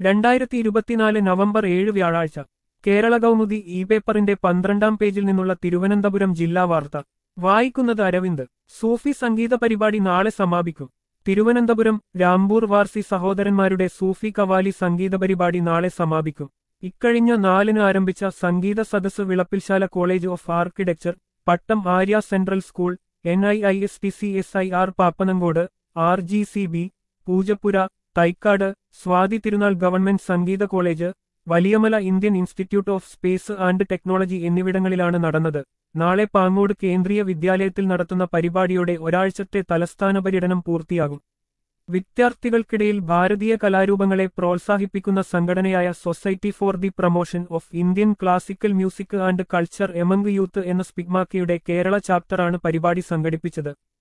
രണ്ടായിരത്തി ഇരുപത്തിനാല് നവംബർ ഏഴ് വ്യാഴാഴ്ച കേരള കൗമുദി ഇ പേപ്പറിന്റെ പന്ത്രണ്ടാം പേജിൽ നിന്നുള്ള തിരുവനന്തപുരം ജില്ലാ വാർത്ത വായിക്കുന്നത് അരവിന്ദ് സൂഫി സംഗീത പരിപാടി നാളെ സമാപിക്കും തിരുവനന്തപുരം രാംപൂർ വാർസി സഹോദരന്മാരുടെ സൂഫി കവാലി സംഗീത പരിപാടി നാളെ സമാപിക്കും ഇക്കഴിഞ്ഞ നാലിന് ആരംഭിച്ച സംഗീത സദസ്സ് Vilappilsala college of architecture Pattom Arya central school N I I S T C S I R Pappanamcode R G C B Poojappura Thycaud Swathi Thirunal government സംഗീത college Valiyamala Indian institute of space and technology എന്നിവിടങ്ങളിലാണ് നടന്നത് നാളെ പാങ്ങോട് കേന്ദ്രീയ വിദ്യാലയത്തിൽ നടത്തുന്ന പരിപാടിയോടെ ഒരാഴ്ചത്തെ തലസ്ഥാന പര്യടനം പൂർത്തിയാകും വിദ്യാർത്ഥികൾക്കിടയിൽ ഭാരതീയ കലാരൂപങ്ങളെ പ്രോത്സാഹിപ്പിക്കുന്ന സംഘടനയായ society for the promotion of Indian classical music and culture among youth എന്ന സ്പിഗ്മാക്കയുടെ കേരള ചാപ്റ്ററാണ് പരിപാടി സംഘടിപ്പിച്ചത്